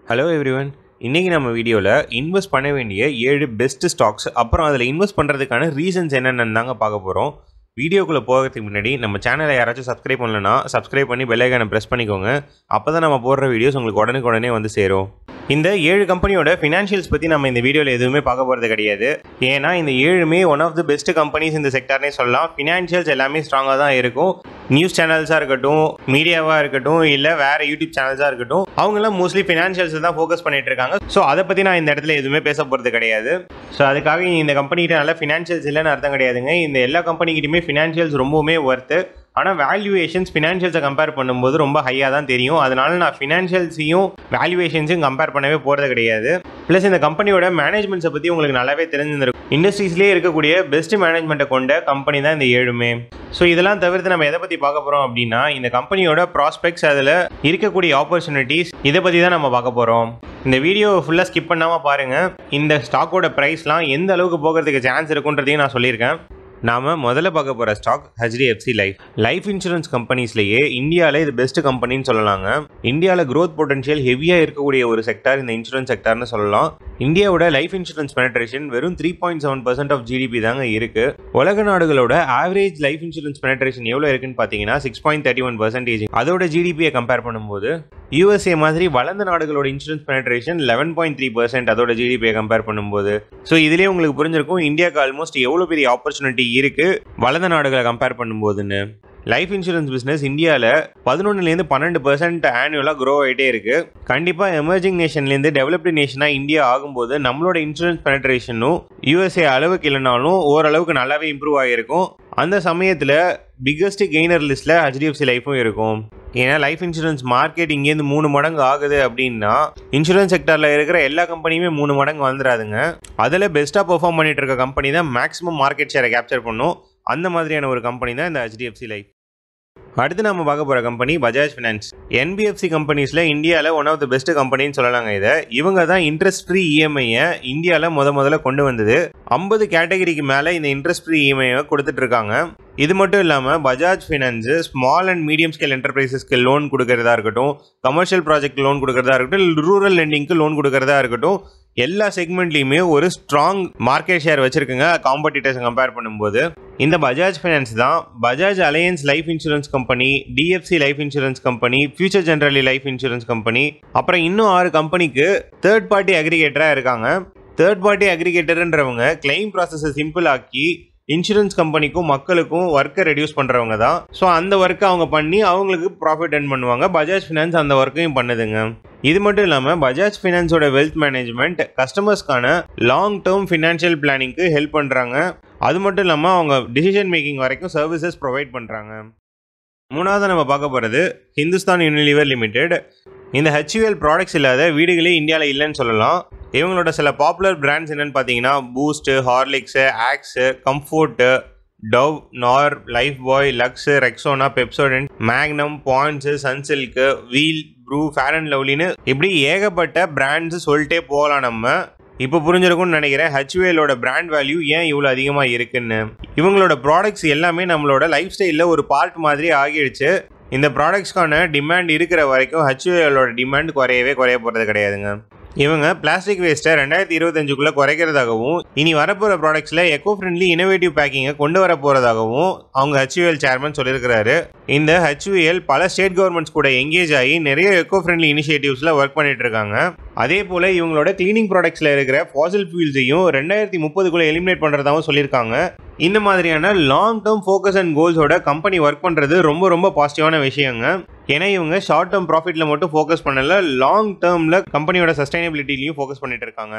hello everyone இன்றைக்கி நம்ம வீடியோவில் இன்வெஸ்ட் பண்ண வேண்டிய ஏழு பெஸ்ட் ஸ்டாக்ஸ் அப்புறம் அதில் இன்வெஸ்ட் பண்ணுறதுக்கான ரீசன்ஸ் என்னென்னு தாங்க பார்க்க போகிறோம் வீடியோக்குள்ளே போகிறதுக்கு முன்னாடி நம்ம சேனலை யாராச்சும் சப்ஸ்கிரைப் பண்ணலன்னா சப்ஸ்கிரைப் பண்ணி பெல்லைக்கான ப்ரெஸ் பண்ணிக்கோங்க அப்போ தான் நம்ம போடுற வீடியோஸ் உங்களுக்கு உடனுக்குடனே வந்து சேரும் இந்த ஏழு கம்பெனியோட ஃபினான்ஷியல்ஸ் பற்றி நம்ம இந்த வீடியோவில் எதுவுமே பார்க்க போகிறது கிடையாது ஏன்னா இந்த ஏழுமே one of the best companies இந்த செக்டார்னே சொல்லலாம் ஃபினான்ஷியல்ஸ் எல்லாமே ஸ்ட்ராங்காக தான் இருக்கும் நியூஸ் சேனல்ஸாக இருக்கட்டும் மீடியாவாக இருக்கட்டும் இல்லை வேறு யூடியூப் சேனல்ஸாக இருக்கட்டும் அவங்கெல்லாம் மோஸ்ட்லி ஃபினான்ஷியல்ஸ் தான் ஃபோக்கஸ் பண்ணிட்டு இருக்காங்க ஸோ அதை பற்றி நான் இந்த இடத்துல எதுவுமே பேச போகிறது கிடையாது ஸோ அதுக்காக இந்த கம்பெனிகிட்ட நல்ல ஃபினான்ஷியல்ஸ் இல்லைன்னு அர்த்தம் கிடையாதுங்க இந்த எல்லா கம்பெனிக்கிட்டையுமே ஃபினான்ஷியல்ஸ் ரொம்பவுமே ஒர்த்து ஆனால் வேல்யூவேஷன்ஸ் ஃபினான்ஷியல்ஸை கம்பேர் பண்ணும்போது ரொம்ப ஹையாக தான் தெரியும் அதனால நான் ஃபினான்ஷியல்ஸையும் வேல்யூவேஷன்ஸையும் கம்பேர் பண்ணவே போகிறது கிடையாது ப்ளஸ் இந்த கம்பெனியோட மேனேஜ்மெண்ட்ஸை பற்றி உங்களுக்கு நல்லாவே தெரிஞ்சிருக்கும் இண்டஸ்ட்ரீஸ்லேயே இருக்கக்கூடிய பெஸ்ட் மேனேஜ்மெண்ட்டை கொண்ட கம்பெனி தான் இந்த ஏழுமே ஸோ இதெல்லாம் தவிர்த்து நம்ம எதை பற்றி பார்க்க போகிறோம் அப்படின்னா இந்த கம்பெனியோட ப்ராஸ்பெக்ட்ஸ் அதில் இருக்கக்கூடிய ஆப்பர்ச்சுனிட்டிஸ் இதை பற்றி தான் நம்ம பார்க்க போகிறோம் இந்த வீடியோ ஃபுல்லாக ஸ்கிப் பண்ணாமல் பாருங்கள் இந்த ஸ்டாக்கோட ப்ரைஸ்லாம் எந்த அளவுக்கு போகிறதுக்கு சான்ஸ் இருக்குன்றதையும் நான் சொல்லியிருக்கேன் நாம் முதல்ல பார்க்க போகிற stock HDFC life life insurance கம்பெனிஸ்லேயே இந்தியாவில் இது பெஸ்ட் கம்பெனின்னு சொல்லலாங்க இந்தியாவில் க்ரோத் பொட்டன்ஷியல் ஹெவியாக இருக்கக்கூடிய ஒரு செக்டார் இந்த இன்சூரன்ஸ் செக்டார்னு சொல்லலாம் இந்தியாவோட லைஃப் இன்சூரன்ஸ் பெனட்ரேஷன் வெறும் three point seven percent of GDP தாங்க இருக்கு உலக நாடுகளோட ஆவரேஜ் லைஃப் இன்சூரன்ஸ் பெனட்ரேஷன் எவ்வளோ இருக்குன்னு பார்த்தீங்கன்னா six point thirty one percentage அதோட ஜிடிபியை கம்பேர் பண்ணும்போது யூஎஸ்ஏ மாதிரி வளர்ந்த நாடுகளோட insurance penetration eleven point three percent அதோட ஜிடிபியை கம்பேர் பண்ணும்போது ஸோ இதுலேயே உங்களுக்கு புரிஞ்சிருக்கும் இந்தியாவுக்கு ஆல்மோஸ்ட் எவ்வளோ பெரிய ஆப்பர்ச்சுனிட்டி இருக்கு வளர்ந்த நாடுகளை கம்பேர் பண்ணும்போதுன்னு லைஃப் இன்சூரன்ஸ் பிஸ்னஸ் இந்தியாவில் பதினொன்றுலேருந்து பன்னெண்டு பர்சன்ட் ஆனுவலாக க்ரோ ஆகிட்டே இருக்கு கண்டிப்பாக எமர்ஜிங் நேஷன்லேருந்து டெவலப்டு நேஷனாக இந்தியா ஆகும்போது நம்மளோட இன்சூரன்ஸ் பெனட்ரேஷனும் யூஎஸ்ஏ அளவுக்கு இல்லைனாலும் ஓரளவுக்கு நல்லாவே இம்ப்ரூவ் ஆகிருக்கும் அந்த சமயத்தில் பிக்கஸ்ட் கெய்னர் லிஸ்ட்டில் ஹெச்டிஎஃப்சி லைஃபும் இருக்கும் ஏன்னா லைஃப் இன்சூரன்ஸ் மார்க்கெட் இங்கேருந்து மூணு மடங்கு ஆகுது அப்படின்னா இன்சூரன்ஸ் செக்டரில் இருக்கிற எல்லா கம்பெனியுமே மூணு மடங்கு வந்துடாதுங்க அதில் பெஸ்ட்டாக பெர்ஃபார்ம் பண்ணிட்டு இருக்க கம்பெனி தான் மேக்ஸிமம் மார்க்கெட் ஷேரை கேப்சர் பண்ணும் அந்த மாதிரியான ஒரு கம்பெனி தான் இந்த ஹெச்டிஎஃப்சி லைஃப் அடுத்து நம்ம பார்க்க போகிற கம்பெனி பஜாஜ் ஃபினான்ஸ் என்பிஎஃப்சி கம்பெனிஸில் இந்தியாவில் ஒன் ஆஃப் த பெஸ்ட் கம்பெனின்னு சொல்லலாங்க இதை இவங்க தான் இன்ட்ரெஸ்ட் ஃப்ரீ இஎம்ஐயை இந்தியாவில் முத முதல்ல கொண்டு வந்தது ஐம்பது கேட்டகரிக்கு மேலே இந்த இன்ட்ரெஸ்ட் ஃப்ரீ இஎம்ஐயை கொடுத்துட்டு இருக்காங்க இது மட்டும் இல்லாமல் Bajaj finance small and medium scale என்டர்பிரைசஸ்க்கு லோன் கொடுக்கறதா இருக்கட்டும் கமர்ஷியல் ப்ராஜெக்ட் லோன் கொடுக்கறதா இருக்கட்டும் ரூரல் லெண்டிங்க்கு லோன் கொடுக்கறதா இருக்கட்டும் எல்லா செக்மெண்ட்லையுமே ஒரு ஸ்ட்ராங் மார்க்கெட் ஷேர் வச்சிருக்குங்க காம்படிட்டர்ஸ் கம்பேர் பண்ணும்போது இந்த பஜாஜ் ஃபைனான்ஸ் தான் Bajaj Allianz life insurance company DFC life insurance company future Generali life insurance company அப்புறம் இன்னும் ஆறு கம்பெனிக்கு தேர்ட் பார்ட்டி அக்ரிகேட்டராக இருக்காங்க தேர்ட் பார்ட்டி அக்ரிகேட்டர்ன்றவங்க கிளைம் ப்ராசஸை சிம்பிள் ஆக்கி இன்சூரன்ஸ் கம்பெனிக்கும் மக்களுக்கும் ஒர்க்கை ரெடியூஸ் பண்ணுறவங்க தான் ஸோ அந்த ஒர்க்கை அவங்க பண்ணி அவங்களுக்கு ப்ராஃபிட் earn பண்ணுவாங்க பஜாஜ் ஃபினான்ஸ் அந்த ஒர்க்கையும் பண்ணுதுங்க இது மட்டும் இல்லாமல் பஜாஜ் ஃபினான்ஸோட வெல்த் மேனேஜ்மெண்ட் கஸ்டமர்ஸ்க்கான லாங் டேர்ம் ஃபினான்ஷியல் பிளானிங்க்கு ஹெல்ப் பண்ணுறாங்க அது மட்டும் இல்லாமல் அவங்க டிசிஷன் மேக்கிங் வரைக்கும் சர்வீசஸ் ப்ரொவைட் பண்ணுறாங்க மூணாவது நம்ம பார்க்க போகிறது ஹிந்துஸ்தான் யூனிலிவர் லிமிடெட் இந்த ஹெச்யூஎல் ப்ராடக்ட்ஸ் இல்லாத வீடுகளே இந்தியாவில் இல்லைன்னு சொல்லலாம் இவங்களோட சில பாப்புலர் பிராண்ட்ஸ் என்னென்னு பார்த்தீங்கன்னா Boost Horlicks Axe Comfort Dove Knorr Lifebuoy Lux Rexona Pepsodent Magnum points Sunsilk Wheel Bru Fair and லவ்லின்னு இப்படி ஏகப்பட்ட பிராண்ட்ஸ் சொல்லிட்டே போகலாம் நம்ம இப்போ புரிஞ்சிருக்கும்னு நினைக்கிறேன் ஹெச்வேலோட பிராண்ட் வேல்யூ ஏன் இவ்வளோ அதிகமாக இருக்குன்னு இவங்களோட ப்ராடக்ட்ஸ் எல்லாமே நம்மளோட லைஃப் ஸ்டைலில் ஒரு பார்ட் மாதிரி ஆகிடுச்சு இந்த ப்ராடக்ட்ஸ்க்கான டிமாண்ட் இருக்கிற வரைக்கும் ஹெச்வேலோட டிமாண்ட் குறையவே குறைய போகிறது கிடையாதுங்க இவங்க பிளாஸ்டிக் வேஸ்ட்டை ரெண்டாயிரத்தி இருபத்தஞ்சுக்குள்ளே குறைக்கிறதாகவும் இனி வரப்போகிற ப்ராடக்ட்ஸில் எக்கோ ஃப்ரெண்ட்லி இனோவேட்டிவ் பேக்கிங்கை கொண்டு வர போகிறதாகவும் அவங்க ஹெச்யூஎல் சேர்மன் சொல்லியிருக்கிறாரு இந்த ஹெச்யூஎல் பல ஸ்டேட் கவர்மெண்ட்ஸ் கூட எங்கேஜ் ஆகி நிறைய எக்கோ ஃப்ரெண்ட்லி இனிஷியேட்டிவ்ஸில் ஒர்க் பண்ணிட்டு இருக்காங்க அதே போல் இவங்களோட கிளீனிங் ப்ராடக்ட்ஸில் இருக்கிற ஃபாசில் ஃபியூல்ஸையும் ரெண்டாயிரத்தி முப்பதுக்குள்ளே எலிமினேட் பண்ணுறதாகவும் சொல்லியிருக்காங்க இந்த மாதிரியான லாங் டேர்ம் ஃபோக்கஸ் அண்ட் கோல்ஸோட கம்பெனி ஒர்க் பண்ணுறது ரொம்ப ரொம்ப பாசிட்டிவான விஷயங்க ஏன்னா இவங்க ஷார்ட் டேர்ம் ப்ராஃபிட்டில் மட்டும் ஃபோக்கஸ் பண்ணல லாங் டேர்மில் கம்பெனியோட சஸ்டைனபிலிட்டிலையும் ஃபோக்கஸ் பண்ணிட்டு இருக்காங்க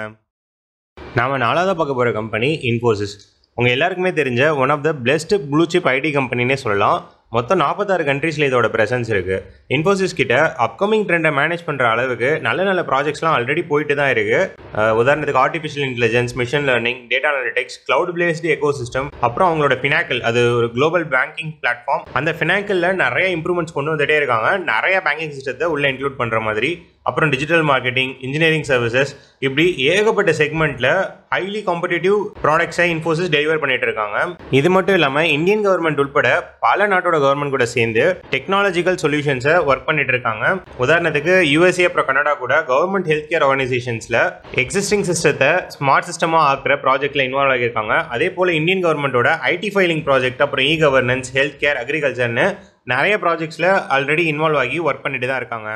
நாம நாலாவது பார்க்க போகிற கம்பெனி இன்ஃபோசிஸ் உங்கள் எல்லாருக்குமே தெரிஞ்ச one of the best blue chip IT கம்பெனினே சொல்லலாம் மொத்தம் நாற்பத்தாறு கண்ட்ரீஸில் இதோட பிரசன்ஸ் இருக்குது இன்ஃபோசிஸ் கிட்ட அப்கமிங் ட்ரெண்டை மேனேஜ் பண்ணுற அளவுக்கு நல்ல நல்ல ப்ராஜெக்ட்ஸ்லாம் ஆல்ரெடி போயிட்டு தான் இருக்குது உதாரணத்துக்கு artificial intelligence machine learning data analytics cloud based ecosystem அப்புறம் அவங்களோட ஃபினாக்கிள் அது ஒரு குளோபல் பேங்கிங் பிளாட்ஃபார்ம் அந்த ஃபினாக்கிளில் நிறைய இம்ப்ரூவ்மெண்ட்ஸ் கொண்டு வந்துட்டே இருக்காங்க நிறைய பேங்கிங் சிஸ்டத்தை உள்ளே இன்க்ளூட் பண்ணுற மாதிரி அப்புறம் டிஜிட்டல் மார்க்கெட்டிங் இன்ஜினியரிங் சர்வீசஸ் இப்படி ஏகப்பட்ட செக்மெண்ட்டில் ஹைலி காம்படிட்டிவ் ப்ராடக்ட்ஸை இன்ஃபோசிஸ் டெலிவர் பண்ணிட்டு இருக்காங்க இது மட்டும் இல்லாமல் இந்தியன் கவர்மெண்ட் உட்பட பல நாட்டோட கவர்மெண்ட் கூட சேர்ந்து டெக்னாலஜிக்கல் சொல்யூஷன்ஸை ஒர்க் பண்ணிட்டு இருக்காங்க உதாரணத்துக்கு யூஎஸ்ஏ அப்புறம் கனடா கூட கவர்மெண்ட் ஹெல்த் கேர் ஆர்கனைசேஷன்ஸில் எக்ஸிஸ்டிங் சிஸ்டத்தை ஸ்மார்ட் சிஸ்டமாக ஆக்குற ப்ராஜெக்ட்ல இன்வால்வ் ஆகியிருக்காங்க அதே போல் இந்தியன் கவர்மெண்ட்டோட ஐடி ஃபைலிங் ப்ராஜெக்ட் அப்புறம் இ கவர்னன்ஸ் ஹெல்த் கேர் அக்ரிகல்ச்சர்னு நிறைய ப்ராஜெக்ட்ஸில் ஆல்ரெடி இன்வால்வ் ஆகி ஒர்க் பண்ணிட்டு தான் இருக்காங்க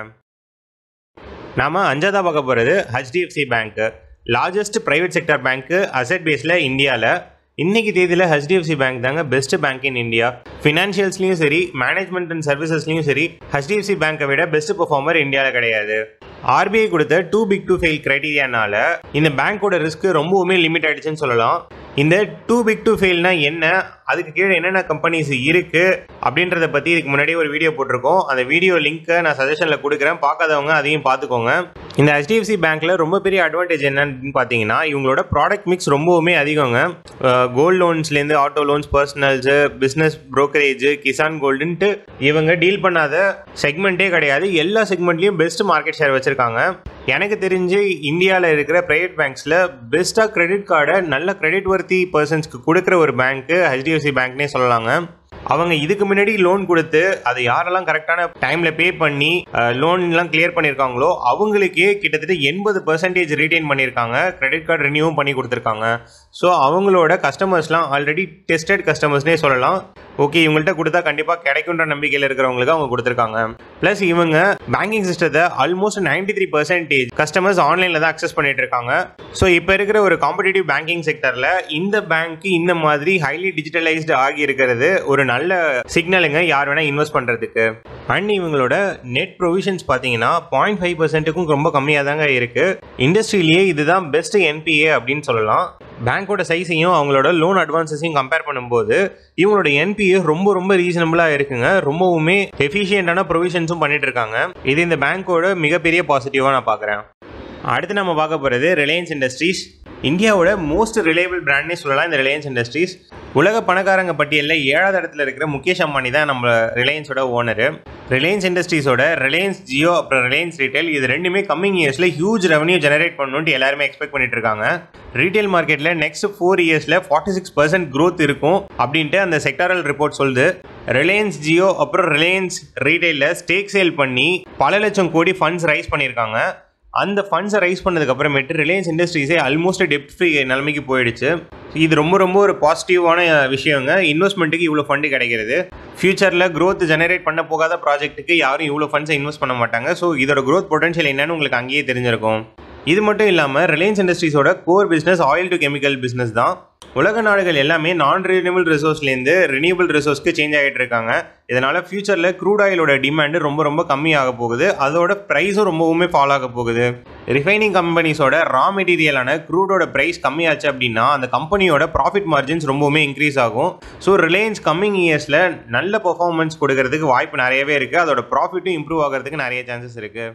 நாம அஞ்சாவதா பார்க்க போகிறது HDFC bank largest private sector bank asset பேஸில் இந்தியாவில் இன்னைக்கு தேதியில் ஹெச்டிஎஃப்சி பேங்க் தாங்க பெஸ்ட் பேங்க் இன் இந்தியா ஃபினான்ஷியல்ஸ்லையும் சரி மேனேஜ்மெண்ட் அண்ட் சர்வீசஸ்லையும் சரி ஹெச்டிஎஃப்சி பேங்க்கை விட பெஸ்ட் பெர்ஃபார்மர் இந்தியாவில் கிடையாது ஆர்பிஐ கொடுத்த டூ பிக் டு ஃபெயில் கிரைட்டீரியானால இந்த பேங்க்கோட ரிஸ்க் ரொம்பவுமே லிமிட் ஆயிடுச்சுன்னு சொல்லலாம் இந்த டூ பிக் டு ஃபெயில்னா என்ன அதுக்கு கீழே என்னென்ன கம்பெனிஸ் இருக்கு அப்படின்றத பற்றி இதுக்கு முன்னாடியே ஒரு வீடியோ போட்டிருக்கோம் அந்த வீடியோ லிங்க்கை நான் சஜஷனில் கொடுக்குறேன் பார்க்காதவங்க அதையும் பார்த்துக்கோங்க இந்த ஹெச்டிஎஃப்சி பேங்க்கில் ரொம்ப பெரிய அட்வான்டேஜ் என்னன்னு பார்த்தீங்கன்னா இவங்களோட ப்ராடக்ட் மிக்ஸ் ரொம்பவுமே அதிகங்க கோல்டு லோன்ஸ்லேருந்து auto loans personals business brokerage கிசான் கோல்டுன்ட்டு இவங்க டீல் பண்ணாத செக்மெண்ட்டே கிடையாது எல்லா செக்மெண்ட்லேயும் பெஸ்ட் மார்க்கெட் ஷேர் வச்சுருக்காங்க எனக்கு தெரிஞ்சு இந்தியாவில் இருக்கிற ப்ரைவேட் பேங்க்ஸில் பெஸ்ட்டாக கிரெடிட் கார்டை நல்ல கிரெடிட் வர்த்தி பர்சன்ஸ்க்கு கொடுக்குற ஒரு பேங்க்கு ஹெச்டிஎஃப்சி பேங்க்னே சொல்லலாங்க அவங்க இதுக்கு முன்னாடி லோன் கொடுத்து அதை யாரெல்லாம் கரெக்டான டைமில் பே பண்ணி லோன்லாம் கிளியர் பண்ணியிருக்காங்களோ அவங்களுக்கே கிட்டத்தட்ட எண்பது பர்சன்டேஜ் ரீட்டைன் பண்ணியிருக்காங்க கிரெடிட் கார்டு ரினியூவும் பண்ணி கொடுத்துருக்காங்க ஸோ அவங்களோட கஸ்டமர்ஸ்லாம் ஆல்ரெடி டெஸ்டட் கஸ்டமர்ஸ்னே சொல்லலாம் ஓகே இவங்கள்ட்ட கொடுத்தா கண்டிப்பாக கிடைக்குன்ற நம்பிக்கையில் இருக்கிறவங்களுக்கு அவங்க கொடுத்துருக்காங்க ப்ளஸ் இவங்க பேங்கிங் சிஸ்டத்தை almost ninety three percentage customers ஆன்லைனில் தான் அக்சஸ் பண்ணிட்டு இருக்காங்க ஸோ இப்போ இருக்கிற ஒரு காம்படிட்டிவ் பேங்கிங் செக்டரில் இந்த பேங்க் இந்த மாதிரி ஹைலி டிஜிட்டலைஸ்டு ஆகி இருக்கிறது ஒரு நல்ல சிக்னலுங்க யார் வேணால் இன்வெஸ்ட் பண்ணுறதுக்கு அண்ட் இவங்களோட நெட் ப்ரொவிஷன்ஸ் பார்த்தீங்கன்னா பாயிண்ட் ஃபைவ் பர்சன்ட்டுக்கும் ரொம்ப கம்மியாக தாங்க இருக்குது இண்டஸ்ட்ரியிலேயே இதுதான் பெஸ்ட் என்பிஏ அப்படின்னு சொல்லலாம் பேங்க்கோட சைஸையும் அவங்களோட லோன் அட்வான்சஸையும் கம்பேர் பண்ணும்போது இவங்களோட என்பிஏ ரொம்ப ரொம்ப ரீசனபிளாக இருக்குங்க ரொம்பவுமே எஃபிஷியண்டான ப்ரொவிஷன்ஸும் பண்ணிட்டு இருக்காங்க இது இந்த பேங்க்கோட மிகப்பெரிய பாசிட்டிவாக நான் பார்க்குறேன் அடுத்து நம்ம பார்க்க போகிறது ரிலையன்ஸ் இண்டஸ்ட்ரீஸ் இந்தியாவோட மோஸ்ட் ரிலையபிள் பிராண்ட்னே சொல்லலாம் இந்த ரிலையன்ஸ் இண்டஸ்ட்ரீஸ் உலக பணக்காரங்க பட்டியலில் ஏழாவது இடத்துல இருக்கிற முகேஷ் அம்பானி தான் நம்ம ரிலையன்ஸோட ஓனரு ரிலையன்ஸ் இண்டஸ்ட்ரீஸோட ரிலையன்ஸ் ஜியோ அப்புறம் ரிலையன்ஸ் ரீட்டைல் இது ரெண்டுமே கம்மிங் இயர்ஸில் ஹியூஜ் ரெவன்யூ ஜெனரேட் பண்ணணுன்ட்டு எல்லாருமே எக்ஸ்பெக்ட் பண்ணிட்டு இருக்காங்க ரீட்டைல் மார்க்கெட்டில் நெக்ஸ்ட் ஃபோர் இயர்ஸில் ஃபார்ட்டி சிக்ஸ் பர்சன்ட் க்ரோத் இருக்கும் அப்படின்ட்டு அந்த செக்டாரல் ரிப்போர்ட் சொல்லுது ரிலையன்ஸ் ஜியோ அப்புறம் ரிலையன்ஸ் ரீட்டைலில் ஸ்டேக் சேல் பண்ணி பல லட்சம் கோடி ஃபண்ட்ஸ் ரைஸ் பண்ணியிருக்காங்க அந்த ஃபண்ட்ஸை ரைஸ் பண்ணதுக்கு அப்புறமேட்டு ரிலையன்ஸ் இண்டஸ்ட்ரீஸே ஆல்மோஸ்ட் டெப்ட் ஃப்ரீ நிலைமைக்கு போயிடுச்சு இது ரொம்ப ரொம்ப ஒரு பாசிட்டிவான விஷயங்க இன்வெஸ்ட்மெண்ட்டுக்கு இவ்வளோ ஃபண்டு கிடைக்கிறது ஃபியூச்சரில் க்ரோத் ஜெனரேட் பண்ண போகாத ப்ராஜெக்ட்டுக்கு யாரும் இவ்வளோ ஃபண்ட்ஸை இன்வெஸ்ட் பண்ண மாட்டாங்க ஸோ இதோட க்ரோத் பொட்டன்ஷியல் என்னன்னு உங்களுக்கு அங்கேயே தெரிஞ்சிருக்கும் இது மட்டும் இல்லாமல் ரிலையன்ஸ் இண்டஸ்ட்ரீஸோட core business oil to chemical business தான் உலக நாடுகள் எல்லாமே நான் ரினியூபிள் ரிசோர்ஸ்லேருந்து ரினியூபிள் ரிசோர்ஸ்க்கு சேஞ்ச் ஆகிட்டு இருக்காங்க இதனால் ஃபியூச்சரில் க்ரூட் ஆயிலோட டிமாண்டு ரொம்ப ரொம்ப கம்மியாக போகுது அதோட ப்ரைஸும் ரொம்பவுமே ஃபால் ஆக போகுது ரிஃபைனிங் கம்பெனிஸோட ரா மெட்டீரியலான க்ரூடோட ப்ரைஸ் கம்மியாச்சு அப்படின்னா அந்த கம்பெனியோட ப்ராஃபிட் மார்ஜின்ஸ் ரொம்பவுமே இன்க்ரீஸ் ஆகும் ஸோ ரிலையன்ஸ் கம்மிங் இயர்ஸில் நல்ல பர்ஃபார்மன்ஸ் கொடுக்கறதுக்கு வாய்ப்பு நிறையவே இருக்குது அதோட ப்ராஃபிட்டும் இம்ப்ரூவ் ஆகிறதுக்கு நிறைய சான்சஸ் இருக்குது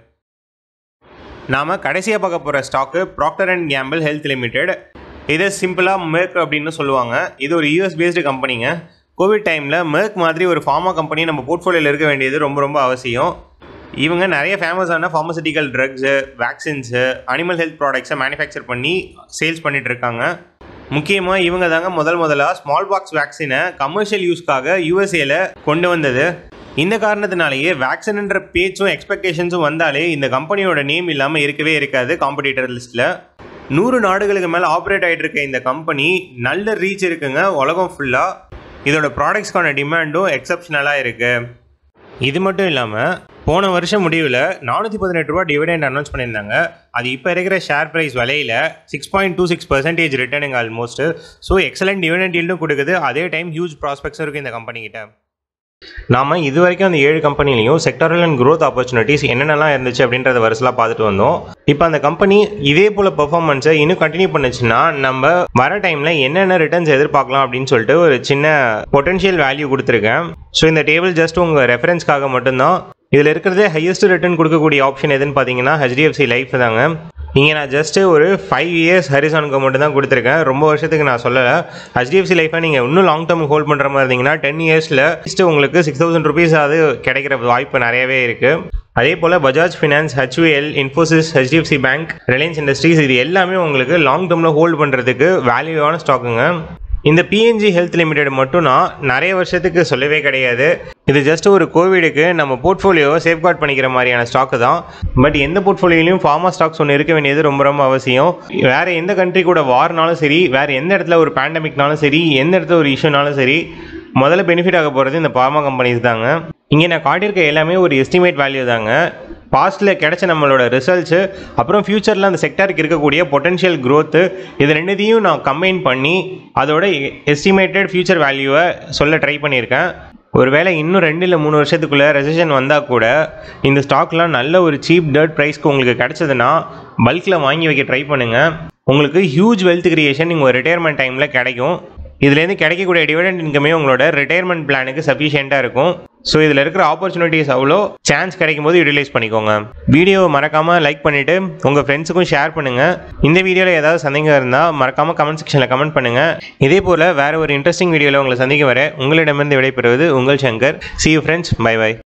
நாம் கடைசியாக பார்க்க போகிற stock Procter and Gamble health limited இதை சிம்பிளாக மெர்க் அப்படின்னு சொல்லுவாங்க இது ஒரு யூஎஸ் பேஸ்டு கம்பெனிங்க கோவிட் டைமில் மெர்க் மாதிரி ஒரு ஃபார்மா கம்பெனி நம்ம போர்ட்ஃபோலியோவில் இருக்க வேண்டியது ரொம்ப ரொம்ப அவசியம் இவங்க நிறைய ஃபேமஸான pharmaceutical drugs vaccines animal health ப்ராடக்ட்ஸை மேனுஃபேக்சர் பண்ணி சேல்ஸ் பண்ணிட்டு இருக்காங்க முக்கியமாக இவங்க தாங்க முதல் முதலாக ஸ்மால் பாக்ஸ் வேக்சினை கமர்ஷியல் யூஸ்க்காக யூஎஸ்ஏல கொண்டு வந்தது இந்த காரணத்தினாலேயே வேக்சின்ன்ற பேச்சும் எக்ஸ்பெக்டேஷன்ஸும் வந்தாலே இந்த கம்பெனியோட நேம் இல்லாமல் இருக்கவே இருக்காது காம்படிட்டர் லிஸ்ட்டில் நூறு நாடுகளுக்கு மேலே ஆப்ரேட் ஆகிட்டு இருக்க இந்த கம்பெனி நல்ல ரீச் இருக்குங்க உலகம் ஃபுல்லாக இதோட ப்ராடக்ட்ஸ்க்கான டிமாண்டும் எக்ஸப்ஷனலாக இருக்குது இது மட்டும் இல்லாமல் போன வருஷம் முடிவில் நானூற்றி பதினெட்டு ரூபா டிவிடெண்ட் அனௌன்ஸ் பண்ணியிருந்தாங்க அது இப்போ இருக்கிற ஷேர் ப்ரைஸ் விலையில் six point two six percentage returning almost so excellent dividend ஈல்டும் கொடுக்குது அதே டைம் ஹியூஜ் ப்ராஸ்பெக்ட்ஸும் இருக்குது இந்த கம்பெனிக்கிட்ட நாம இது வரைக்கும் அந்த ஏழு கம்பெனிலையும் செக்டரல் அண்ட் growth ஆப்பர்ச்சுனிட்டிஸ் என்னென்னலாம் இருந்துச்சு அப்படின்றத வருஷலாக பார்த்துட்டு வந்தோம் இப்போ அந்த கம்பெனி இதே போல் பெர்ஃபார்மன்ஸை இன்னும் கண்டினியூ பண்ணுச்சுன்னா நம்ம வர டைமில் என்னென்ன ரிட்டர்ன்ஸ் எதிர்பார்க்கலாம் அப்படின்னு சொல்லிட்டு ஒரு சின்ன பொட்டன்ஷியல் வேல்யூ கொடுத்துருக்கேன் ஸோ இந்த டேபிள் ஜஸ்ட் உங்கள் ரெஃபரன்ஸ்க்காக மட்டும்தான் இதில் இருக்கிறதே ஹையஸ்ட் ரிட்டர்ன் கொடுக்கக்கூடிய ஆப்ஷன் எதுன்னு பார்த்தீங்கன்னா ஹெச்டிஎஃப்சி லைஃப் தாங்க இங்கே நான் ஜஸ்ட்டு ஒரு ஃபைவ் இயர்ஸ் ஹரிசானுக்கு மட்டும் தான் கொடுத்துருக்கேன் ரொம்ப வருஷத்துக்கு நான் சொல்லலை ஹெச்டிஎஃப்சி லைஃபை நீங்கள் இன்னும் லாங் டேர்ம் ஹோல்ட் பண்ணுற மாதிரி இருந்தீங்கன்னா டென் இயர்ஸில் ஜஸ்ட் உங்களுக்கு சிக்ஸ் தௌசண்ட் ருபீஸ் அது கிடைக்கிற வாய்ப்பு நிறையவே இருக்குது அதே போல் Bajaj finance HVL Infosys HDFC bank Reliance Industries இது எல்லாமே உங்களுக்கு லாங் டேர்மில் ஹோல்ட் பண்ணுறதுக்கு வேல்யூவான ஸ்டாக்குங்க இந்த பிஎன்ஜி ஹெல்த் லிமிடெட் மட்டும் நான் நிறைய வருஷத்துக்கு சொல்லவே கிடையாது இது ஜஸ்ட் ஒரு கோவிடுக்கு நம்ம போர்ட்ஃபோலியோவை சேஃப்கார்ட் பண்ணிக்கிற மாதிரியான ஸ்டாக்கு தான் பட் எந்த போர்ட்ஃபோலியோலையும் ஃபார்மா ஸ்டாக்ஸ் ஒன்று இருக்க வேண்டியது ரொம்ப ரொம்ப அவசியம் வேறு எந்த கண்ட்ரி கூட வார்னாலும் சரி வேறு எந்த இடத்துல ஒரு பேண்டமிக்னாலும் சரி எந்த இடத்துல ஒரு இஷ்யூனாலும் சரி முதல்ல பெனிஃபிட் ஆக போகிறது இந்த ஃபார்மா கம்பெனிஸ் தாங்க இங்கே நான் காட்டியிருக்க எல்லாமே ஒரு எஸ்டிமேட் வேல்யூ தாங்க பாஸ்ட்டில் கிடைச்ச நம்மளோட ரிசல்ட்ஸு அப்புறம் ஃப்யூச்சரில் அந்த செக்டருக்கு இருக்கக்கூடிய பொட்டன்ஷியல் க்ரோத்து இது ரெண்டுத்தையும் நான் கம்பைன் பண்ணி அதோட எஸ்டிமேட்டட் ஃப்யூச்சர் வேல்யூவை சொல்ல ட்ரை பண்ணியிருக்கேன் ஒருவேளை இன்னும் ரெண்டு இல்லை மூணு வருஷத்துக்குள்ளே ரெசஷன் வந்தால் கூட இந்த ஸ்டாக்லாம் நல்ல ஒரு சீப் டர்ட் ப்ரைஸ்க்கு உங்களுக்கு கிடச்சதுன்னா பல்கில் வாங்கி வைக்க ட்ரை பண்ணுங்கள் உங்களுக்கு ஹியூஜ் வெல்த் கிரியேஷன் உங்கள் ரிட்டையர்மெண்ட் டைமில் கிடைக்கும் இதுலேருந்து கிடைக்கக்கூடிய டிவிடெண்ட் இன்கமே உங்களோட ரிட்டையர்மெண்ட் பிளானுக்கு சஃபிஷியண்ட்டாக இருக்கும் ஸோ இதில் இருக்கிற ஆப்பர்ச்சுனிட்டிஸ் அவ்வளோ சான்ஸ் கிடைக்கும் போது யூட்டிலைஸ் பண்ணிக்கோங்க வீடியோவை மறக்காமல் லைக் பண்ணிவிட்டு உங்கள் ஃப்ரெண்ட்ஸுக்கும் ஷேர் பண்ணுங்கள் இந்த வீடியோவில் ஏதாவது சந்தேகம் இருந்தால் மறக்காமல் கமெண்ட் செக்ஷனில் கமெண்ட் பண்ணுங்கள் இதே போல் வேறு ஒரு இன்ட்ரெஸ்டிங் வீடியோவில் உங்களை சந்திக்க வர உங்களிடமிருந்து விடைபெறுவது உங்கள் Shankar see you friends bye by